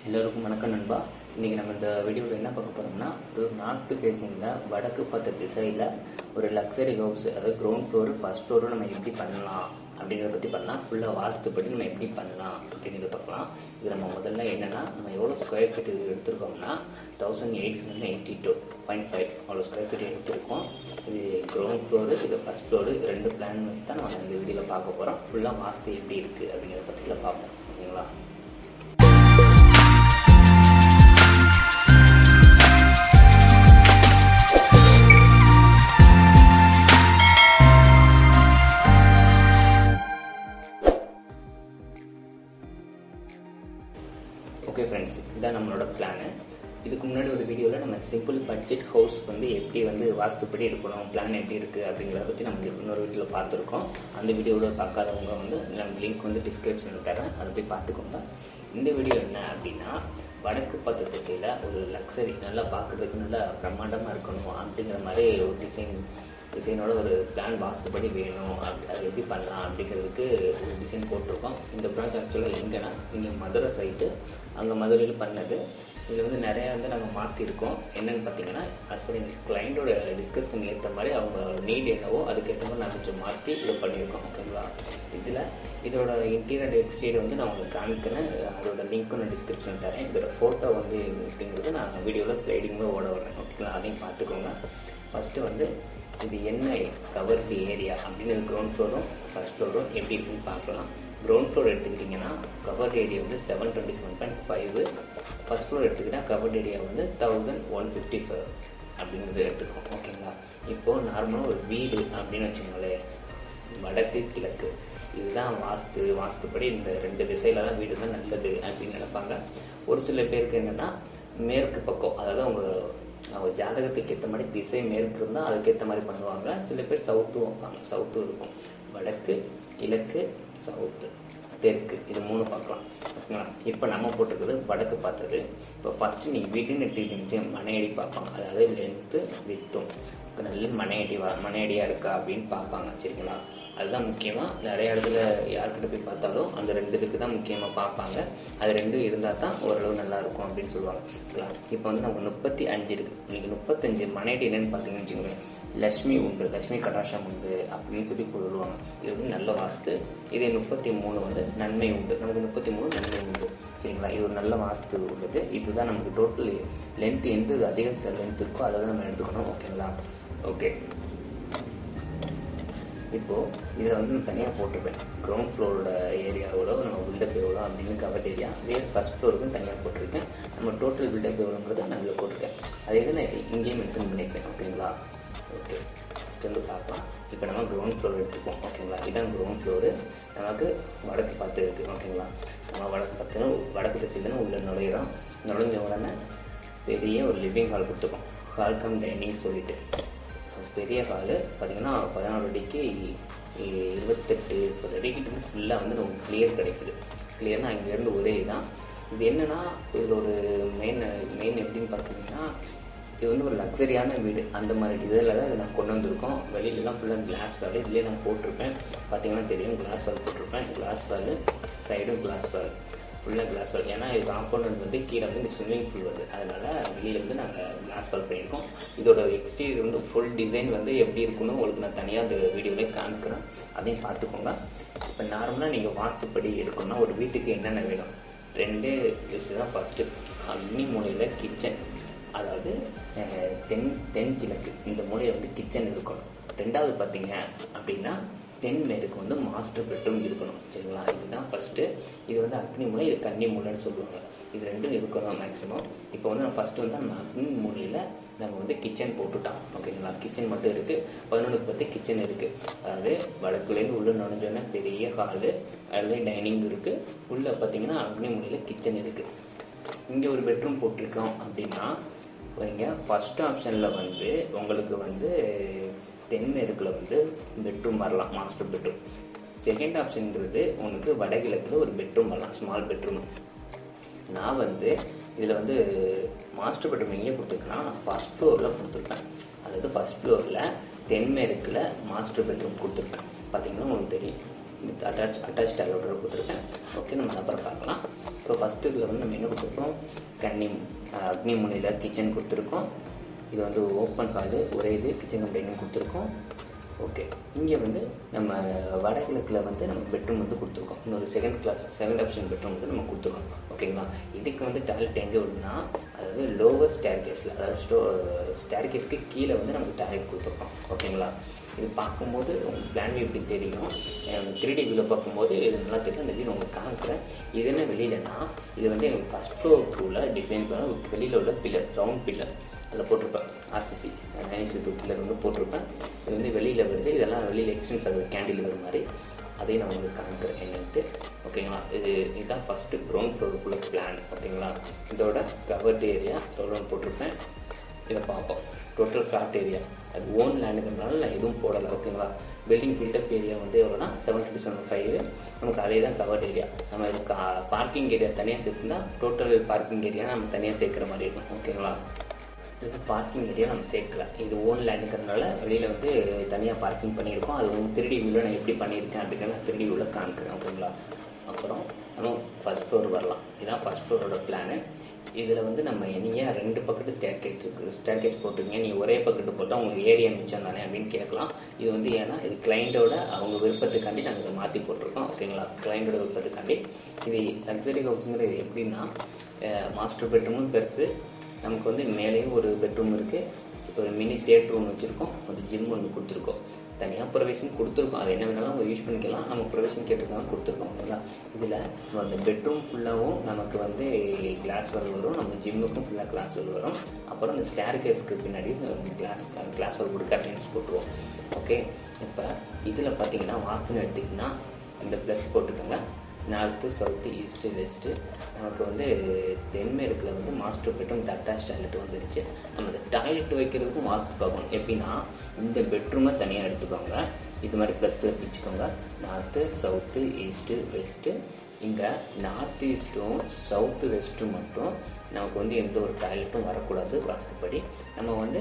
எல்லோருக்கும் வணக்கம் நண்பா இன்றைக்கி நம்ம இந்த வீடியோவில் என்ன பார்க்க போகிறோம்னா அது நார்த்து ஃபேஸிங்கில் வடக்கு பார்த்த திசையில் ஒரு லக்ஸரி ஹவுஸ் அதாவது கிரவுண்ட் ஃப்ளோரு ஃபர்ஸ்ட் ஃப்ளோரும் நம்ம எப்படி பண்ணலாம் அப்படிங்கிறத பற்றி பண்ணலாம் ஃபுல்லாக வாஸ்துப்படி நம்ம எப்படி பண்ணலாம் அப்படிங்கிறத பார்க்கலாம் இது நம்ம முதல்ல என்னென்னா நம்ம எவ்வளோ ஸ்கொயர் ஃபீட் எடுத்திருக்கோம்னா thousand eight hundred eighty two point five அவ்வளோ ஸ்கொயர் ஃபீட் எடுத்திருக்கோம் இது கிரவுண்ட் ஃப்ளோரு இது ஃபஸ்ட் ஃப்ளோரு ரெண்டு பிளான் வச்சு தான் நம்ம இந்த வீடியோவில் பார்க்க போகிறோம் ஃபுல்லாக வாஸ்து எப்படி இருக்குது அப்படிங்கிறத பற்றியில் பார்ப்போம் ஓகேங்களா ஓகே ஃப்ரெண்ட்ஸ் இதான் நம்மளோட பிளானு இதுக்கு முன்னாடி ஒரு வீடியோவில் நம்ம சிம்பிள் பட்ஜெட் ஹவுஸ் வந்து எப்படி வந்து வாஸ்துப்படி இருக்கணும் பிளான் எப்படி இருக்குது அப்படிங்கிறத பற்றி நம்ம இன்னொரு வீடியோவில் பார்த்துருக்கோம் அந்த வீடியோவில் பார்க்காதவங்க வந்து நம்ம லிங்க் வந்து டிஸ்கிரிப்ஷனில் தரேன் அதை போய் பார்த்துக்கோங்க இந்த வீடியோ என்ன அப்படின்னா வடக்கு பார்த்த திசையில் ஒரு லக்ஸரி நல்லா பார்க்குறதுக்கு நல்லா பிரம்மாண்டமாக இருக்கணும் அப்படிங்கிற மாதிரி ஒரு டிசைன் டிசைனோட ஒரு பிளான் வாஸ்துப்படி வேணும் அப்படி அது எப்படி பண்ணலாம் அப்படிங்கிறதுக்கு ஒரு டிசைன் போட்டிருக்கோம் இந்த ப்ராஜெக்ட் ஆக்சுவலாக எங்கன்னா இங்கே மதுரை சைட்டு அங்கே மதுரையில் பண்ணது இதில் வந்து நிறையா வந்து நாங்கள் மாற்றிருக்கோம் என்னென்னு பார்த்தீங்கன்னா as per எங்கள் கிளைண்ட்டோட டிஸ்கஸ்க்கு ஏற்ற மாதிரி அவங்க நீட் என்னவோ அதுக்கேற்ற மாதிரி நாங்கள் கொஞ்சம் மாற்றி இதை பண்ணியிருக்கோம் ஓகேங்களா இதில் இதோட இன்டீரியர் எக்ஸ்டீரியர் வந்து நான் உங்களுக்கு காமிக்கிறேன் அதோட லிங்க்கும் நான் டிஸ்கிரிப்ஷன் தரேன் இதோட ஃபோட்டோ வந்து அப்படிங்கிறது நான் வீடியோவில் ஸ்லைடிங்கில் ஓட விடுறேன் ஓகேங்களா அதையும் பார்த்துக்கோங்க ஃபஸ்ட்டு வந்து இது என்ன கவர்டு ஏரியா அப்படின்னு கிரவுண்ட் ஃப்ளோரும் ஃபஸ்ட் ஃப்ளோரும் எப்படி இருக்குன்னு பார்க்கலாம் கிரவுண்ட் ஃப்ளோர் எடுத்துக்கிட்டிங்கன்னா கவர்ட் ஏரியா வந்து seven twenty seven point five first floor எடுத்துக்கிட்டால் கவர்ட் ஏரியா வந்து தௌசண்ட் ஒன் ஃபிஃப்டி ஃபைவ் அப்படிங்கிறது எடுத்துக்கோம் ஓகேங்களா இப்போது நார்மலாக ஒரு வீடு அப்படின்னு வச்சுக்கோங்களேன் வடக்கு கிழக்கு இதுதான் வாஸ்து வாஸ்துப்படி இந்த ரெண்டு திசையில தான் வீடு தான் நல்லது அப்படின்னு நினைப்பாங்க ஒரு சில பேருக்கு என்னென்னா மேற்கு பக்கம் அதாவது அவங்க அவங்க ஜாதகத்துக்கு ஏற்ற மாதிரி திசை மேற்கு இருந்தால் அதுக்கேற்ற மாதிரி பண்ணுவாங்க சில பேர் சவுத்தும் வைப்பாங்க சவுத்தும் இருக்கும் வடக்கு கிழக்கு சவுத்து தெற்கு இது மூணு பார்க்கலாம் ஓகேங்களா இப்போ நம்ம போட்டிருக்கிறது வடக்கு பார்த்தது இப்போ ஃபஸ்ட்டு நீங்கள் வீட்டுன்னு எடுத்துக்கிட்டீங்க மனையடி பார்ப்பாங்க அதாவது லென்த்து வித்தும் நல்ல மனையடி வா மனையடியாக இருக்கா அப்படின்னு பார்ப்பாங்க சரிங்களா அதுதான் முக்கியமாக நிறைய இடத்துல யார்கிட்ட போய் பார்த்தாலும் அந்த ரெண்டு இதுக்கு தான் முக்கியமாக பார்ப்பாங்க அது ரெண்டும் இருந்தால் தான் ஓரளவு நல்லா இருக்கும் அப்படின்னு சொல்லுவாங்க ஓகேங்களா இப்போ வந்து நமக்கு முப்பத்தி அஞ்சு இருக்குது இன்னைக்கு முப்பத்தஞ்சு மனையடி என்னன்னு பார்த்தீங்கன்னு வச்சுக்கோங்களேன் லக்ஷ்மி உண்டு லக்ஷ்மி கடாட்சம் உண்டு அப்படின்னு சொல்லி சொல்லுவாங்க இது வந்து நல்ல வாஸ்து இதே முப்பத்தி மூணு வந்து நன்மை உண்டு நமக்கு முப்பத்தி மூணு நன்மை உண்டு சரிங்களா இது ஒரு நல்ல வாஸ்து உள்ளது இதுதான் நமக்கு டோட்டல் லென்த் எந்த அதிக லென்த் இருக்கோ அதை தான் நம்ம எடுத்துக்கணும் ஓகேங்களா ஓகே இப்போது இதில் வந்து நான் தனியாக போட்டிருப்பேன் கிரவுண்ட் ஃப்ளோரோட ஏரியாவோட நம்ம பில்டப் எவ்வளோ அப்படின்னு கவர்ட் ஏரியா அதே ஃபஸ்ட் ஃப்ளோருக்கும் தனியாக போட்டிருக்கேன் நம்ம டோட்டல் பில்டப் எவ்வளோங்கிறத நான் இதில் போட்டிருக்கேன் அதே இது நான் இங்கேயும் மென்ஷன் பண்ணியிருக்கேன் ஓகேங்களா ஓகே ஃபஸ்ட் வந்து பார்க்கலாம் இப்போ நம்ம கிரவுண்ட் ஃப்ளோர் எடுத்துப்போம் ஓகேங்களா இதான் கிரவுண்ட் ஃப்ளோரு நமக்கு வடக்கு பார்த்து இருக்குது ஓகேங்களா நம்ம வடக்கு பார்த்து வடக்கு திசையில் உள்ளே நுழையிறோம் நுழைஞ்ச உடனே பெரிய ஒரு லிவிங் ஹால் கொடுத்துருக்கோம் ஹால் கம் டைனிங் சொல்லிட்டு பெரிய ஹாலு பார்த்தீங்கன்னா பதினாறு அடிக்கு இருபத்தெட்டு முப்பது அடிக்கிட்ட ஃபுல்லாக வந்து நமக்கு கிளியர் கிடைக்குது கிளியர்னால் அங்கேருந்து ஒரே இதுதான் இது என்னென்னா இதில் ஒரு மெயின் மெயின் எப்படின்னு பார்த்தீங்கன்னா இது வந்து ஒரு லக்ஸரியான வீடு அந்த மாதிரி டிசைனில் தான் இதை நான் கொண்டு வந்திருக்கோம் வெளியிலலாம் ஃபுல்லாக கிளாஸ் வால் இதுலேயே நான் போட்டிருப்பேன் பார்த்தீங்கன்னா தெரியும் கிளாஸ் வால் போட்டிருப்பேன் கிளாஸ் வால் சைடும் கிளாஸ் வால் ஃபுல்லாக கிளாஸ் வால் ஏன்னா இது காம்பவுண்ட் வந்து கீழே வந்து இந்த ஸ்விம்மிங் பூல் வருது அதனால் வெளியில் வந்து நாங்கள் கிளாஸ் வால் பண்ணியிருக்கோம் இதோட எக்ஸ்டீரியர் வந்து ஃபுல் டிசைன் வந்து எப்படி இருக்குன்னு உங்களுக்கு நான் தனியாக அந்த வீடியோவிலே காமிக்கிறேன் அதையும் பார்த்துக்கோங்க இப்போ நார்மலாக நீங்கள் வாஸ்துப்படி எடுக்கணும்னா ஒரு வீட்டுக்கு என்னென்ன வேணும் ரெண்டே விஷயம் தான் ஃபஸ்ட்டு அக்னி மூலையில் கிச்சன் அதாவது தென் தென் கிழக்கு இந்த மூலையில் வந்து கிச்சன் இருக்கணும் ரெண்டாவது பார்த்தீங்க அப்படின்னா தென் மேற்கு வந்து மாஸ்டர் பெட்ரூம் இருக்கணும் சரிங்களா இதுதான் ஃபஸ்ட்டு இது வந்து அக்னி மூலை இது கன்னி மூலைன்னு சொல்லுவாங்க இது ரெண்டும் இருக்கணும் மேக்ஸிமம் இப்போ வந்து நம்ம ஃபஸ்ட்டு வந்து நம்ம அக்னி மூலையில் நம்ம வந்து கிச்சன் போட்டுட்டோம் ஓகேங்களா கிச்சன் மட்டும் இருக்குது பதினொன்றுக்கு பற்றி கிச்சன் இருக்குது அதாவது வடக்குலேருந்து உள்ளே நுழைஞ்சோன்னே பெரிய ஹாலு அதில் டைனிங் இருக்குது உள்ளே பார்த்தீங்கன்னா அக்னி மூலையில் கிச்சன் இருக்குது இங்கே ஒரு பெட்ரூம் போட்டிருக்கோம் அப்படின்னா இங்கே ஃபஸ்ட் ஆப்ஷனில் வந்து உங்களுக்கு வந்து தென்மேற்கில் வந்து பெட்ரூம் வரலாம் மாஸ்டர் பெட்ரூம் செகண்ட் ஆப்ஷன்ங்கிறது உங்களுக்கு வடகிழக்கில் ஒரு பெட்ரூம் வரலாம் ஸ்மால் பெட்ரூம் நான் வந்து இதில் வந்து மாஸ்டர் பெட்ரூம் எங்கே கொடுத்துருக்கேன்னா நான் ஃபஸ்ட் ஃப்ளோரில் கொடுத்துருப்பேன் அதாவது ஃபஸ்ட் ஃப்ளோரில் தென்மேற்கில் மாஸ்டர் பெட்ரூம் கொடுத்துருப்பேன் பார்த்தீங்கன்னா உங்களுக்கு தெரியும் வித் அட்டாச் அட்டாச் டாய்லெட்டோட கொடுத்துருக்கேன் ஓகே நம்ம அப்புறம் பார்க்கலாம் இப்போ ஃபஸ்ட்டு இதில் வந்து நம்ம என்ன கொடுத்துருக்கோம் கன்னி அக்னி முனையில் கிச்சன் கொடுத்துருக்கோம் இது வந்து ஓப்பன் ஹாலு ஒரே இது கிச்சன் கம்பெனியும் கொடுத்துருக்கோம் ஓகே இங்கே வந்து நம்ம வடகிழக்கில் வந்து நம்ம பெட்ரூம் வந்து கொடுத்துருக்கோம் இன்னொரு second class second option bedroom வந்து நம்ம கொடுத்துருக்கோம் ஓகேங்களா இதுக்கு வந்து டாய்லெட் எங்கே விடுனா அதாவது லோவர் ஸ்டேர் கேஸில் அதாவது ஸ்டோ ஸ்டேர் கேஸ்க்கு கீழே வந்து நமக்கு டாய்லெட் கொடுத்துருக்கோம் ஓகேங்களா இது பார்க்கும்போது உங்களுக்கு பிளான் வியூ எப்படி தெரியும் த்ரீ டி வியூவில் பார்க்கும்போது இது நல்லா தெரியும் அந்த வியூ உங்களுக்கு காமிக்கிறேன் இது என்ன வெளியிலனா இது வந்து எங்களுக்கு ஃபஸ்ட் ஃப்ளோர் டூவில் டிசைன் பண்ண வெளியில் உள்ள பில்லர் ரவுண்ட் பில்லர் அதில் போட்டிருப்பேன் ஆர்சிசி நைன் டூ பில்லர் வந்து போட்டிருப்பேன் இது வந்து வெளியில் வருது இதெல்லாம் வெளியில் எக்ஸ்டென்ஸ் ஆகுது கேண்டில் வர மாதிரி அதையும் நான் உங்களுக்கு காமிக்கிறேன் என்னன்ட்டு ஓகேங்களா இது இதுதான் ஃபஸ்ட்டு கிரவுண்ட் ஃப்ளோருக்குள்ள பிளான் ஓகேங்களா இதோட கவர்டு ஏரியா எவ்வளோன்னு போட்டிருப்பேன் இதை பார்ப்போம் டோட்டல் ஃப்ளாட் ஏரியா அது ஓன் லேண்டுங்கிறதுனால நான் எதுவும் போடலை ஓகேங்களா பில்டிங் பில்டப் ஏரியா வந்து எவ்வளோனா செவன் டு செவன் ஃபைவ் நமக்கு அதே தான் கவர்ட் ஏரியா நம்ம இது கா பார்க்கிங் ஏரியா தனியாக சேர்த்துருந்தா டோட்டல் பார்க்கிங் ஏரியா நம்ம தனியாக சேர்க்குற மாதிரி இருக்கும் ஓகேங்களா இது பார்க்கிங் ஏரியா நம்ம சேர்க்கல இது ஓன் லேண்டுங்கிறதுனால வெளியில் வந்து தனியாக பார்க்கிங் பண்ணியிருக்கோம் அது வந்து திருடி வியூவில் நான் எப்படி பண்ணியிருக்கேன் அப்படிங்கிறத திருடி வியூவில் காமிக்கிறேன் ஓகேங்களா அப்புறம் நம்ம ஃபஸ்ட் ஃப்ளோர் வரலாம் இதுதான் ஃபஸ்ட் ஃப்ளோரோட பிளானு இதில் வந்து நம்ம நீங்கள் ரெண்டு பக்கெட்டு ஸ்டேர் கேஸ் இருக்குது ஸ்டேர் கேஸ் போட்டிருக்கீங்க நீங்கள் ஒரே பக்கெட்டு போட்டால் உங்களுக்கு ஏரியா மிச்சம் தானே அப்படின்னு கேட்கலாம் இது வந்து ஏன்னா இது கிளைண்ட்டோட அவங்க விருப்பத்துக்காண்டி நாங்கள் இதை மாற்றி போட்டிருக்கோம் ஓகேங்களா கிளைண்ட்டோட விருப்பத்துக்காண்டி இது லக்ஸரி ஹவுஸுங்கிறது எப்படின்னா மாஸ்டர் பெட்ரூமும் பெருசு நமக்கு வந்து மேலேயும் ஒரு பெட்ரூம் இருக்குது ஒரு மினி தேட்டர் ஒன்று வச்சுருக்கோம் ஒரு ஜிம் ஒன்று கொடுத்துருக்கோம் தனியாக ப்ரொவிஷன் கொடுத்துருக்கோம் அது என்ன வேணாலும் அவங்க யூஸ் பண்ணிக்கலாம் நம்ம ப்ரொவிஷன் கேட்டிருக்காங்க கொடுத்துருக்கோம் ஓகேங்களா இதில் அந்த பெட்ரூம் ஃபுல்லாகவும் நமக்கு வந்து கிளாஸ் வல் வரும் நம்ம ஜிம்முக்கும் ஃபுல்லாக கிளாஸ் வல் வரும் அப்புறம் அந்த ஸ்டேர் கேஸ்க்கு பின்னாடி கிளாஸ் கிளாஸ் வல் கொடுக்க அட்டென்ஸ் போட்டுருவோம் ஓகே இப்போ இதில் பார்த்தீங்கன்னா வாஸ்துன்னு எடுத்திங்கன்னா இந்த ப்ளஸ் போட்டுக்கோங்க நார்த்து சவுத்து ஈஸ்ட்டு வெஸ்ட்டு நமக்கு வந்து தென்மேற்கில் வந்து மாஸ்டர் பெட்ரூம் இந்த அட்டாச் டாய்லெட் வந்துருச்சு நம்ம இந்த டாய்லெட் வைக்கிறதுக்கும் வாஸ்து பார்க்கணும் எப்படின்னா இந்த பெட்ரூமை தனியாக எடுத்துக்கோங்க இது மாதிரி ப்ளஸ்ஸில் பிரிச்சுக்கோங்க நார்த்து சவுத்து ஈஸ்ட்டு வெஸ்ட்டு இங்கே நார்த் ஈஸ்ட்டும் சவுத்து வெஸ்ட்டும் மட்டும் நமக்கு வந்து எந்த ஒரு டாய்லெட்டும் வரக்கூடாது வாஸ்துப்படி நம்ம வந்து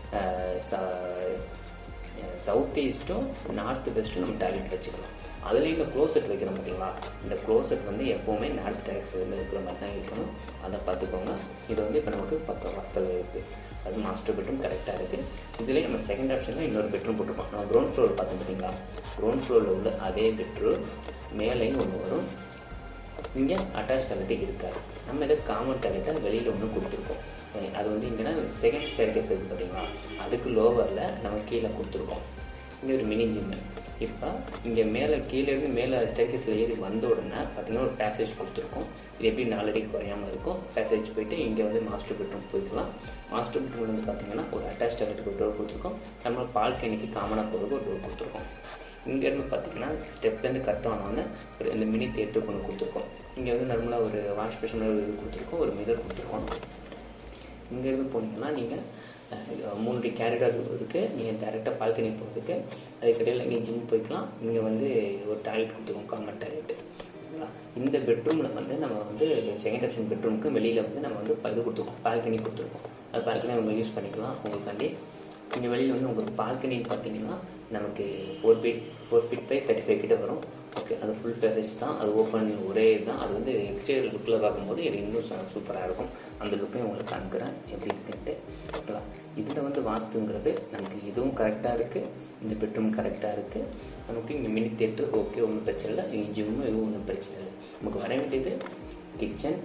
சவுத் ஈஸ்ட்டும் நார்த் வெஸ்ட்டும் நம்ம டாய்லெட் வச்சுக்கலாம் அதுலேயும் இந்த க்ளோசெட் வைக்கிறோம் பார்த்தீங்களா இந்த க்ளோசெட் வந்து எப்போவுமே நார்த் டைரக்ஷன் இருக்கிற மாதிரி தான் இருக்கணும் அதை பார்த்துக்கோங்க இது வந்து இப்போ நமக்கு பக்கம் வாஸ்தவில் இருக்குது அது மாஸ்டர் பெட்ரூம் கரெக்டாக இருக்குது இதுலேயே நம்ம செகண்ட் ஆப்ஷனில் இன்னொரு பெட்ரூம் போட்டிருப்போம் நம்ம க்ரௌண்ட் ஃப்ளோர் பார்த்தோம் பார்த்தீங்களா க்ரௌண்ட் ஃப்ளோரில் உள்ள அதே பெட்ரூம் மேலேயும் ஒன்று வரும் இங்கே அட்டாச் டாய்லெட்டே இருக்காது நம்ம இதை காமன் டாய்லெட்டை வெளியில் ஒன்று கொடுத்துருக்கோம் அது வந்து இங்கன்னா செகண்ட் ஸ்டேர் கேஸ் இருக்குது பார்த்தீங்களா அதுக்கு லோவரில் நம்ம கீழே கொடுத்துருக்கோம் இங்கே ஒரு மினி ஜிம்மு இப்போ இங்கே மேலே கீழே இருந்து மேலே ஸ்டேர்கேஸில் ஏறி வந்த உடனே பார்த்தீங்கன்னா ஒரு பேசேஜ் கொடுத்துருக்கோம் இது எப்படி நாலடி குறையாமல் இருக்கும் பேசேஜ் போயிட்டு இங்கே வந்து மாஸ்டர் பெட்ரூம் போய்க்கலாம் மாஸ்டர் பெட்ரூம் வந்து பார்த்தீங்கன்னா ஒரு அட்டாச் டாய்லெட்டுக்கு ஒரு டோர் கொடுத்துருக்கோம் நம்ம பால்கனிக்கு காமனாக போகிறதுக்கு ஒரு டோர் கொடுத்துருக்கோம் இங்கேருந்து பார்த்தீங்கன்னா ஸ்டெப்லேருந்து கட் ஆனோடனே ஒரு இந்த மினி தேட்டருக்கு ஒன்று கொடுத்துருக்கோம் இங்கே வந்து நார்மலாக ஒரு வாஷ் பேஷன் ஒரு இது கொடுத்துருக்கோம் ஒரு மிரர் கொடுத்துருக்கோம் இங்கேருந்து போனீங்கன்னா நீங்கள் மூணு கேரிடார் இருக்குது நீங்கள் டேரெக்டாக பால்கனி போகிறதுக்கு அதுக்கடையில் இங்கே ஜிம் போய்க்கலாம் இங்கே வந்து ஒரு டாய்லெட் கொடுத்துருக்கோம் காமன் டாய்லெட்டு இந்த பெட்ரூமில் வந்து நம்ம வந்து செகண்ட் ஆப்ஷன் பெட்ரூமுக்கு வெளியில் வந்து நம்ம வந்து இது கொடுத்துருக்கோம் பால்கனி கொடுத்துருக்கோம் அது பால்கனி அவங்க யூஸ் பண்ணிக்கலாம் உங்களுக்காண்டி இங்கே வெளியில் வந்து உங்களுக்கு பால்கனின்னு பார்த்தீங்கன்னா நமக்கு four feet four feet by thirty five கிட்ட வரும் ஓகே அது ஃபுல் பேசேஜ் தான் அது ஓப்பன் ஒரே இதுதான் அது வந்து எக்ஸ்டீரியர் லுக்கில் பார்க்கும்போது இது இன்னும் சூப்பராக இருக்கும் அந்த லுக்கையும் உங்களுக்கு காமிக்கிறேன் எப்படி இருக்குன்ட்டு ஓகேங்களா இதில் வந்து வாஸ்துங்கிறது நமக்கு இதுவும் கரெக்டாக இருக்குது இந்த பெட்ரூம் கரெக்டாக இருக்குது நமக்கு இங்கே மினி தேட்டர் ஓகே ஒன்றும் பிரச்சனை இல்லை இங்கே ஜிம்மு இதுவும் ஒன்றும் பிரச்சனை இல்லை நமக்கு வர வேண்டியது kitchen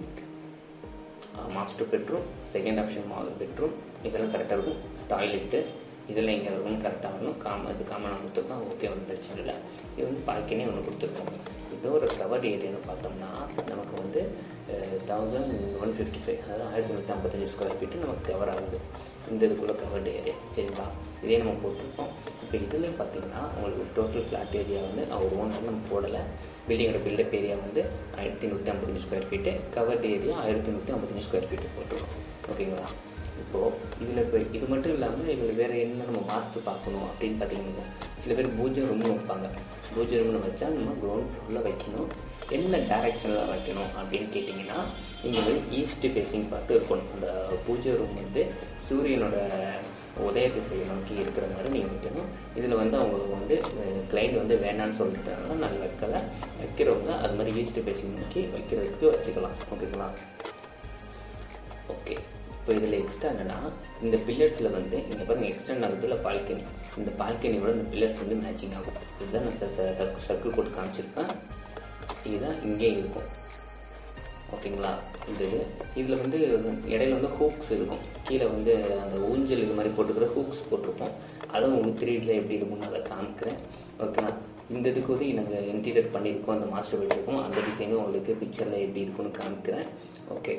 master bedroom second option model bedroom இதெல்லாம் கரெக்டாக இருக்கும் டாய்லெட்டு இதில் எங்கே வரணும் கரெக்டாக வரணும் காம இது காமனாக கொடுத்துருக்கோம் ஓகே ஒன்றும் பிரச்சனை இல்லை இது வந்து பால்கனி ஒன்று கொடுத்துருக்கோம் இதோட கவர் ஏரியான்னு பார்த்தோம்னா நமக்கு வந்து தௌசண்ட் ஒன் ஃபிஃப்டி ஃபைவ் அதாவது ஆயிரத்தி நூற்றி ஐம்பத்தஞ்சு ஸ்கொயர் ஃபீட்டு நமக்கு கவர் ஆகுது இந்த இதுக்குள்ளே கவர்டு ஏரியா சரிங்களா இதே நம்ம போட்டிருக்கோம் இப்போ இதுலேயும் பார்த்தீங்கன்னா உங்களுக்கு டோட்டல் ஃப்ளாட் ஏரியா வந்து ஒரு ஓனர் நம்ம போடலை பில்டிங்கோட பில்டப் ஏரியா வந்து ஆயிரத்தி நூற்றி ஐம்பத்தஞ்சு ஸ்கொயர் ஃபீட்டு கவர்டு ஏரியா ஆயிரத்தி நூற்றி ஐம்பத்தஞ்சு ஸ்கொயர் ஃபீட்டு போட்டிருக்கோம் ஓகேங்களா இப்போது இதில் இப்போ இது மட்டும் இல்லாமல் இதில் வேறு என்ன நம்ம வாஸ்து பார்க்கணும் அப்படின்னு பார்த்தீங்கன்னா சில பேர் பூஜை ரூம்னு வைப்பாங்க பூஜை ரூம்னு வச்சா நம்ம கிரவுண்ட் ஃப்ளோரில் வைக்கணும் என்ன டைரக்ஷனில் வைக்கணும் அப்படின்னு கேட்டிங்கன்னா நீங்கள் வந்து ஈஸ்ட் ஃபேஸிங் பார்த்து இருக்கணும் அந்த பூஜை ரூம் வந்து சூரியனோட உதய திசையை நோக்கி இருக்கிற மாதிரி நீங்கள் வைக்கணும் இதில் வந்து அவங்களுக்கு வந்து கிளைண்ட் வந்து வேணான்னு சொல்லிட்டாங்கன்னா நான் வைக்கல வைக்கிறவங்க அது மாதிரி ஈஸ்ட் பேசிங் நோக்கி வைக்கிறதுக்கு வச்சுக்கலாம் ஓகேங்களா ஓகே இப்போ இதில் எக்ஸ்ட்ரா என்னன்னா இந்த பில்லர்ஸில் வந்து இங்கே பாருங்க எக்ஸ்டெண்ட் ஆகுதுல பால்கனி இந்த பால்கனியோட இந்த பில்லர்ஸ் வந்து மேட்சிங் ஆகும் இதுதான் நான் சர்க்கிள் போட்டு காமிச்சிருப்பேன் இதுதான் இங்கே இருக்கும் ஓகேங்களா இது இதில் வந்து இடையில வந்து ஹூக்ஸ் இருக்கும் கீழே வந்து அந்த ஊஞ்சல் இது மாதிரி போட்டுக்கிற ஹூக்ஸ் போட்டிருப்போம் அதுவும் உங்களுக்கு த்ரீடில் எப்படி இருக்கும்னு அதை காமிக்கிறேன் ஓகேங்களா இந்த இதுக்கு வந்து நாங்கள் இன்டீரியர் பண்ணியிருக்கோம் அந்த மாஸ்டர் பெட்ருக்கும் அந்த டிசைனும் உங்களுக்கு பிக்சரில் எப்படி இருக்கும்னு காமிக்கிறேன் ஓகே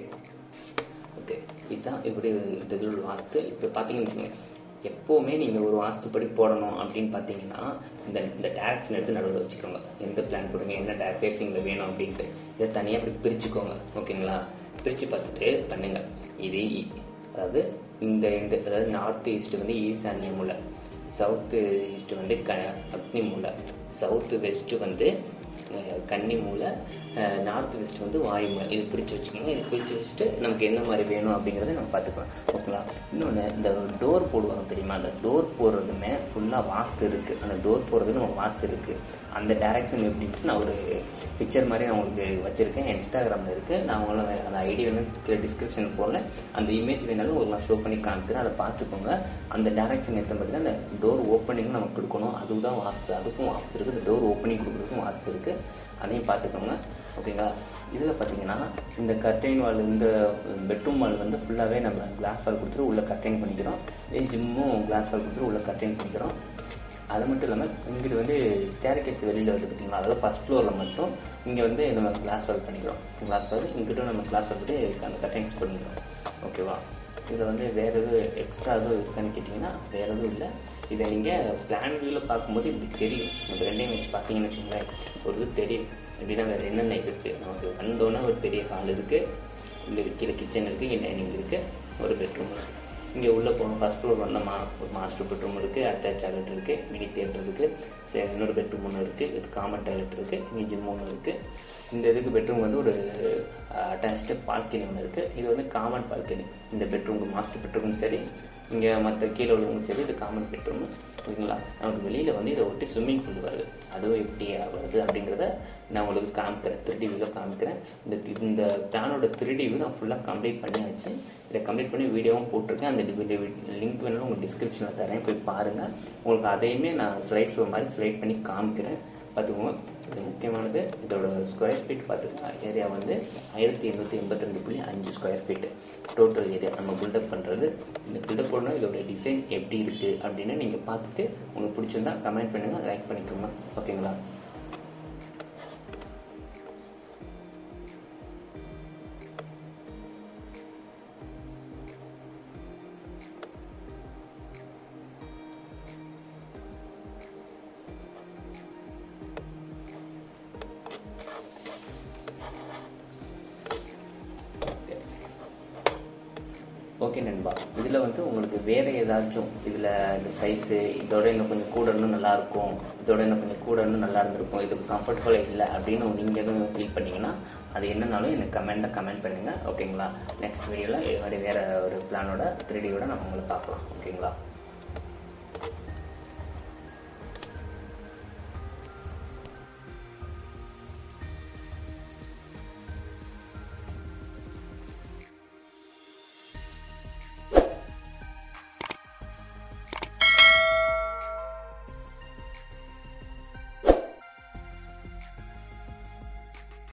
ஓகே இதுதான் இப்படி இந்த இதில் வாஸ்து இப்போ பார்த்தீங்கன்னு வச்சுக்கோங்க எப்போவுமே நீங்கள் ஒரு வாஸ்துப்படி போடணும் அப்படின்னு பார்த்தீங்கன்னா இந்த இந்த டேரக்ஷன் எடுத்து நடுவில் வச்சுக்கோங்க எந்த பிளான் போடுங்க என்ன டே ஃபேஸிங்கில் வேணும் அப்படின்ட்டு இதை தனியாக அப்படி பிரிச்சுக்கோங்க ஓகேங்களா பிரித்து பார்த்துட்டு பண்ணுங்கள் இது இ- அதாவது இந்த எண்டு அதாவது நார்த் ஈஸ்ட் வந்து ஈசான்ய மூலை சவுத்து ஈஸ்ட் வந்து க அக்னி மூலை சவுத்து வெஸ்ட்டு வந்து அஹ், கன்னி மூலை நார்த் வெஸ்ட் வந்து வாயு மூலை இது பிரித்து வச்சுக்கோங்க இது பிரித்து வச்சுட்டு நமக்கு என்ன மாதிரி வேணும் அப்படிங்கிறத நம்ம பார்த்துக்கலாம் ஓகேங்களா இன்னொன்று இந்த டோர் போடுவாங்க தெரியுமா அந்த டோர் போடுறதுமே ஃபுல்லாக வாஸ்து இருக்குது அந்த டோர் போடுறது நம்ம வாஸ்து இருக்குது அந்த டைரக்ஷன் எப்படின்ட்டு நான் ஒரு பிக்சர் மாதிரி நான் உங்களுக்கு வச்சுருக்கேன் இன்ஸ்டாகிராமில் இருக்குது நான் உங்களை அந்த ஐடி வேணும் கீழே டிஸ்கிரிப்ஷனில் போடல அந்த இமேஜ் வேணாலும் ஒரு நான் ஷோ பண்ணி காமிக்கிறேன் அதை பார்த்துக்கோங்க அந்த டைரக்ஷன் ஏற்ற மாதிரி தான் அந்த டோர் ஓப்பனிங் நமக்கு கொடுக்கணும் அதுதான் வாஸ்து அதுக்கும் வாஸ்து இருக்குது டோர் ஓப்பனிங் கொடுக்குறதுக்கும் வாஸ்து இருக்குது அதையும் பார்த்துக்கோங்க ஓகேங்களா இதில் பார்த்தீங்கன்னா இந்த கர்டைன் வால் இந்த பெட்ரூம் வால் வந்து ஃபுல்லாகவே நம்ம கிளாஸ் வால் கொடுத்துட்டு உள்ள கர்டைன் பண்ணிக்கிறோம் இதே ஜிம்மும் கிளாஸ் வால் கொடுத்துட்டு உள்ள கர்டைன் பண்ணிக்கிறோம் அது மட்டும் இல்லாமல் இங்கிட்டு வந்து ஸ்டேர் கேஸ் வெளியில் வந்து பார்த்தீங்களா அதாவது ஃபஸ்ட் ஃப்ளோரில் மட்டும் இங்கே வந்து நம்ம கிளாஸ் வால் பண்ணிக்கிறோம் கிளாஸ் வால் இங்கிட்டும் நம்ம கிளாஸ் வால் போட்டு அந்த கர்டைன்ஸ் பண்ணிக்கிறோம் ஓகேவா இதில் வந்து வேறு எதுவும் எக்ஸ்ட்ரா எதுவும் இருக்கான்னு கேட்டிங்கன்னா வேறு எதுவும் இல்லை இதை நீங்கள் பிளான் வியூவில் பார்க்கும்போது இப்படி தெரியும் இந்த ரெண்டையும் வச்சு பார்த்தீங்கன்னு வச்சுக்கோங்களேன் ஒரு இது தெரியும் எப்படின்னா வேறு என்னென்ன இருக்குது நமக்கு வந்தோன்னே ஒரு பெரிய ஹால் இருக்குது இந்த கீழே கிச்சன் இருக்குது இங்கே டைனிங் இருக்குது ஒரு பெட்ரூம் இருக்குது இங்கே உள்ளே போகணும் ஃபஸ்ட் ஃப்ளோர் வந்தோமா ஒரு மாஸ்டர் பெட்ரூம் இருக்குது அட்டாச் டாய்லெட் இருக்குது மினி தியேட்டர் இருக்குது சரி இன்னொரு பெட்ரூம் ஒன்று இருக்குது இது காமன் டாய்லெட் இருக்குது இங்கே ஜிம் ஒன்று இருக்குது இந்த இதுக்கு பெட்ரூம் வந்து ஒரு அட்டாச்டு பால்கனி ஒன்று இருக்குது இது வந்து காமன் பால்கனி இந்த பெட்ரூம் மாஸ்டர் பெட்ரூமும் சரி இங்கே மற்ற கீழே உள்ளவங்களும் சரி இது காமன் பெட்ரூம் ஓகேங்களா நமக்கு வெளியில் வந்து இதை ஒட்டி ஸ்விம்மிங் பூல் வருது அதுவும் எப்படி வருது அப்படிங்கிறத நான் உங்களுக்கு காமிக்கிறேன் த்ரீ வியூவில் காமிக்கிறேன் இந்த தி- இந்த பிளானோட த்ரீ வியூ நான் ஃபுல்லாக கம்ப்ளீட் பண்ணியாச்சு இதை கம்ப்ளீட் பண்ணி வீடியோவும் போட்டிருக்கேன் அந்த லிங்க் வேணாலும் உங்களுக்கு டிஸ்கிரிப்ஷனில் தரேன் போய் பாருங்கள் உங்களுக்கு அதையுமே நான் ஸ்லைட் ஷோ மாதிரி ஸ்லைட் பண்ணி காமிக்கிறேன் பார்த்துக்கோங்க இது முக்கியமானது இதோட ஸ்கொயர் ஃபீட் பார்த்துக்கோங்க ஏரியா வந்து ஆயிரத்தி எண்ணூற்றி எண்பத்தி ரெண்டு புள்ளி அஞ்சு ஸ்கொயர் ஃபீட்டு டோட்டல் ஏரியா நம்ம பில்டப் பண்ணுறது இந்த பில்டப் பண்ணால் இதோட டிசைன் எப்படி இருக்குது அப்படின்னு நீங்கள் பார்த்துட்டு உங்களுக்கு பிடிச்சிருந்தா கமெண்ட் பண்ணுங்கள் லைக் பண்ணிக்கோங்க ஓகேங்களா ஓகே நண்பா இதில் வந்து உங்களுக்கு வேறு ஏதாச்சும் இதில் இந்த சைஸு இதோட இன்னும் கொஞ்சம் கூட இன்னும் நல்லா இருக்கும் இதோட இன்னும் கொஞ்சம் கூட இன்னும் நல்லா இருந்திருக்கும் இதுக்கு கம்ஃபர்டபுளாக இல்லை அப்படின்னு நீங்கள் எதுவும் ஃபீல் பண்ணீங்கன்னா அது என்னன்னாலும் எனக்கு கமெண்ட்டில் கமெண்ட் பண்ணுங்கள் ஓகேங்களா நெக்ஸ்ட் வீடியோவில் இது மாதிரி வேறு ஒரு பிளானோட த்ரீ டியோட நம்ம உங்களை பார்க்கலாம் ஓகேங்களா